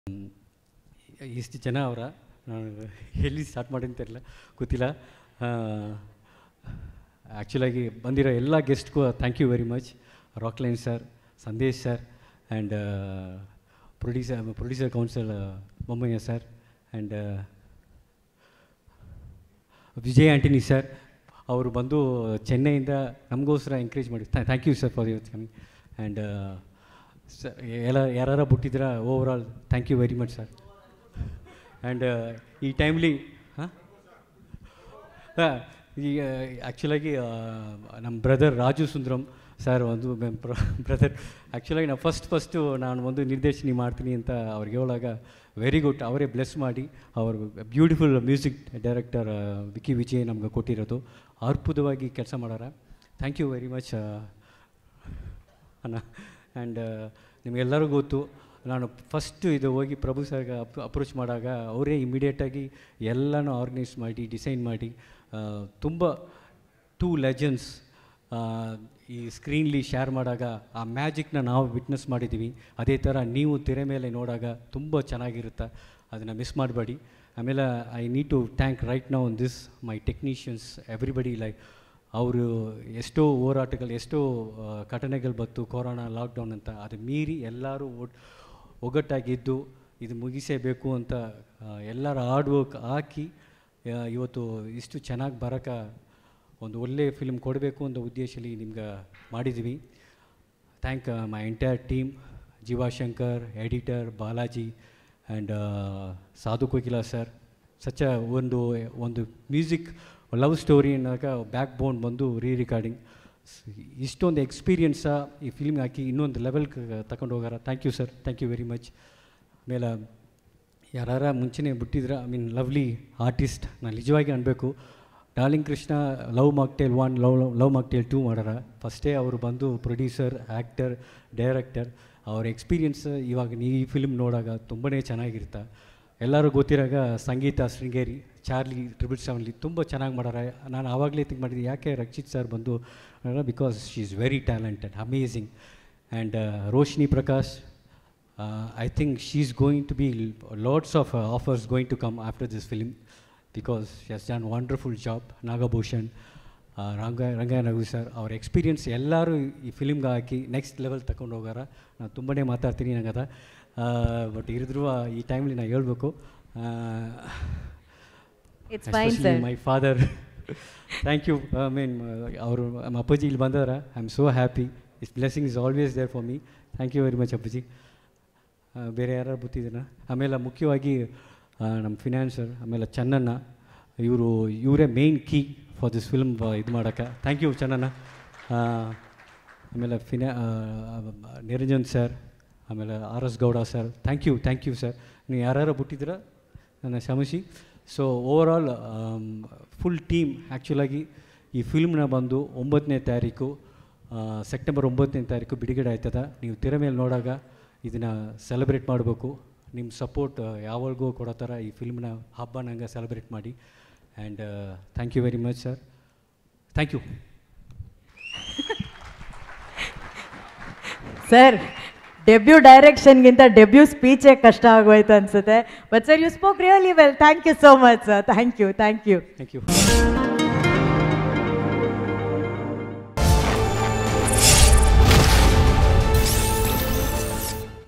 ಇಷ್ಟು ಜನ ಅವರ ನಾನು ಎಲ್ಲಿ ಸ್ಟಾರ್ಟ್ ಮಾಡಿ ಅಂತಿರಲಿಲ್ಲ ಗೊತ್ತಿಲ್ಲ ಆ್ಯಕ್ಚುಲಾಗಿ ಬಂದಿರೋ ಎಲ್ಲ ಗೆಸ್ಟ್ಗೂ thank you very much Rockline sir Sandesh sir and producer producer council Bommayya sir and Vijay Antony sir ಅವರು ಬಂದು ಚೆನ್ನೈಯಿಂದ ನಮಗೋಸ್ಕರ ಎಂಕರೇಜ್ ಮಾಡಿ thank you sir for your coming and sir ಎಲ್ಲ ಯಾರು ಬಿಟ್ಟಿದ್ದೀರಾ overall thank you very much sir and ಈ timely ಹಾಂ ಈಗ ಆ್ಯಕ್ಚುಲಾಗಿ ನಮ್ಮ ಬ್ರದರ್ ರಾಜು ಸುಂದರಂ ಸರ್ ಒಂದು ಬ್ರದರ್ ಆ್ಯಕ್ಚುಲಾಗಿ ನಾನು ಫಸ್ಟ್ ಫಸ್ಟು ನಾನು ಒಂದು ನಿರ್ದೇಶನ ಮಾಡ್ತೀನಿ ಅಂತ ಅವ್ರಿಗೆ ಹೇಳೋವಾಗ ವೆರಿ ಗುಡ್ ಅವರೇ ಬ್ಲೆಸ್ ಮಾಡಿ ಅವರು beautiful music director Vicky Vijay ನಮ್ಗೆ ಕೊಟ್ಟಿರೋದು ಅದ್ಭುತವಾಗಿ ಕೆಲಸ ಮಾಡಾರ ಥ್ಯಾಂಕ್ ಯು ವೆರಿ ಮಚ್ ಅಣ್ಣ ಆ್ಯಂಡ್ ನಿಮಗೆಲ್ಲರಿಗೂ ಗೊತ್ತು ನಾನು ಫಸ್ಟ್ ಇದು ಹೋಗಿ ಪ್ರಭು ಸರ್ಗೆ ಅಪ್ ಅಪ್ರೋಚ್ ಮಾಡಾಗ ಅವರೇ ಇಮಿಡಿಯೇಟಾಗಿ ಎಲ್ಲನೂ ಆರ್ಗನೈಸ್ ಮಾಡಿ ಡಿಸೈನ್ ಮಾಡಿ ತುಂಬ ಟೂ ಲೆಜೆಂಡ್ಸ್ ಈ ಸ್ಕ್ರೀನ್ಲಿ ಶೇರ್ ಮಾಡಾಗ ಆ ಮ್ಯಾಜಿಕ್ನ ನಾವು ವಿಟ್ನೆಸ್ ಮಾಡಿದ್ದೀವಿ ಅದೇ ಥರ ನೀವು ತೆರೆ ಮೇಲೆ ನೋಡಾಗ ತುಂಬ ಚೆನ್ನಾಗಿರುತ್ತೆ ಅದನ್ನು ಮಿಸ್ ಮಾಡಬೇಡಿ ಆಮೇಲೆ I need to thank right now on this my technicians everybody like ಅವರು ಎಷ್ಟೋ ಹೋರಾಟಗಳು ಎಷ್ಟೋ ಘಟನೆಗಳು ಬಂತು ಕೊರೋನಾ ಲಾಕ್ಡೌನ್ ಅಂತ ಅದು ಮೀರಿ ಎಲ್ಲರೂ ಒಟ್ ಒಗ್ಗಟ್ಟಾಗಿದ್ದು ಇದು ಮುಗಿಸೇಬೇಕು ಅಂತ ಎಲ್ಲರ ಹಾರ್ಡ್ ವರ್ಕ್ ಹಾಕಿ ಇವತ್ತು ಇಷ್ಟು ಚೆನ್ನಾಗಿ ಬರೋಕ್ಕೆ ಒಂದು ಒಳ್ಳೆಯ ಫಿಲ್ಮ್ ಕೊಡಬೇಕು ಅಂತ ಉದ್ದೇಶದಲ್ಲಿ ನಿಮ್ಗೆ ಮಾಡಿದ್ವಿ thank my entire team Jeevashankar editor Balaji and Sadhu Kokila sir ಸಚ್ಚ ಒಂದು ಒಂದು ಮ್ಯೂಸಿಕ್ ಲವ್ ಸ್ಟೋರಿ ಅನ್ನೋಗ ಬ್ಯಾಕ್ ಬೋನ್ ಬಂದು ರೀ ರಿಕಾರ್ಡಿಂಗ್ ಇಷ್ಟೊಂದು ಎಕ್ಸ್ಪೀರಿಯನ್ಸ ಈ ಫಿಲ್ಮ್ ಹಾಕಿ ಇನ್ನೊಂದು ಲೆವೆಲ್ಗೆ ತಗೊಂಡು ಹೋಗಾರ thank you sir thank you very much ಆಮೇಲೆ ಯಾರ ಮುಂಚೆನೇ ಬಿಟ್ಟಿದ್ರೆ ಐ ಮೀನ್ ಲವ್ಲಿ ಆರ್ಟಿಸ್ಟ್ ನಾನು ನಿಜವಾಗಿ ಅನ್ಬೇಕು darling Krishna love mocktail one love love mocktail two ಮಾಡ್ಯಾರ ಫಸ್ಟೇ ಅವರು ಬಂದು ಪ್ರೊಡ್ಯೂಸರ್ ಆ್ಯಕ್ಟರ್ ಡೈರೆಕ್ಟರ್ ಅವ್ರ ಎಕ್ಸ್ಪೀರಿಯನ್ಸ್ ಇವಾಗ ನೀವು ಈ ಫಿಲ್ಮ್ ನೋಡಾಗ ತುಂಬಾ ಚೆನ್ನಾಗಿರುತ್ತೆ ಎಲ್ಲರೂ ಗೊತ್ತಿರಾಗ ಸಂಗೀತ ಶೃಂಗೇರಿ ಚಾರ್ಲಿ ಟ್ರಿಬಲ್ ಸೆವೆನ್ಲಿ ತುಂಬ ಚೆನ್ನಾಗಿ ಮಾಡಾರ ನಾನು ಆವಾಗಲೇ ಥಿಂಕ್ ಮಾಡಿದ್ದೆ ಯಾಕೆ ರಕ್ಷಿತ್ ಸರ್ ಬಂದು because she is very talented amazing and Roshni Prakash I think she is going to be lots of offers going to come after this film because she has done wonderful job Nagabhushan Ranga Rangayya Raghu sir ಅವ್ರ experience ಎಲ್ಲರೂ ಈ ಫಿಲ್ಮ್ಗೆ ಹಾಕಿ next level ತಗೊಂಡು ಹೋಗಾರ ನಾನು ತುಂಬನೇ ಮಾತಾಡ್ತೀನಿ ನಂಗದ but ಇರಿದ್ರು ಈ timely ನಾನು ಹೇಳ್ಬೇಕು my father thank you I mean ಅವರು ನಮ್ಮ ಅಪ್ಪಾಜಿ ಇಲ್ಲಿ ಬಂದಾರ I am so happy is blessing is always there for me thank you very much ಅಪ್ಪಾಜಿ ಬೇರೆ ಯಾರು ಗೊತ್ತಿದ್ದೀನ ಆಮೇಲೆ ಮುಖ್ಯವಾಗಿ ನಮ್ಮ ಫಿನಾನ್ಸರ್ ಆಮೇಲೆ ಚನ್ನಣ್ಣ ಇವರು ಇವರೇ main key for this film ಇದು ಮಾಡೋಕ್ಕೆ ಥ್ಯಾಂಕ್ ಯು ಚನ್ನಣ್ಣ ಆಮೇಲೆ ಫಿನಾ ನಿರಂಜನ್ ಸರ್ ಆಮೇಲೆ R S Gowda sir thank you thank you sir ನೀವು ಯಾರ್ಯಾರು ಬಿಟ್ಟಿದ್ದೀರ ನನ್ನ ಕ್ಷಮಿಸಿ so overall full team ಆ್ಯಕ್ಚುಲಾಗಿ ಈ ಫಿಲ್ಮ್ನ ಬಂದು ಒಂಬತ್ತನೇ ತಾರೀಕು ಸೆಪ್ಟೆಂಬರ್ ಒಂಬತ್ತನೇ ತಾರೀಕು ಬಿಡುಗಡೆ ಆಯ್ತದ ನೀವು ತೆರೆ ಮೇಲೆ ನೋಡಾಗ ಇದನ್ನು ಸೆಲೆಬ್ರೇಟ್ ಮಾಡಬೇಕು ನಿಮ್ಮ ಸಪೋರ್ಟ್ ಯಾವಾಗಲೂ ಕೊಡೋ ಥರ ಈ ಫಿಲ್ಮ್ನ ಹಬ್ಬ ನಂಗೆ ಸೆಲೆಬ್ರೇಟ್ ಮಾಡಿ and thank you very much sir thank you sir debut ಡೈರೆಕ್ಷನ್ಗಿಂತ ಡೆಬ್ಯೂ ಸ್ಪೀಚೇ ಕಷ್ಟ ಆಗೋಯ್ತು ಅನ್ಸುತ್ತೆ but sir you spoke really well thank you so much sir thank you thank you thank you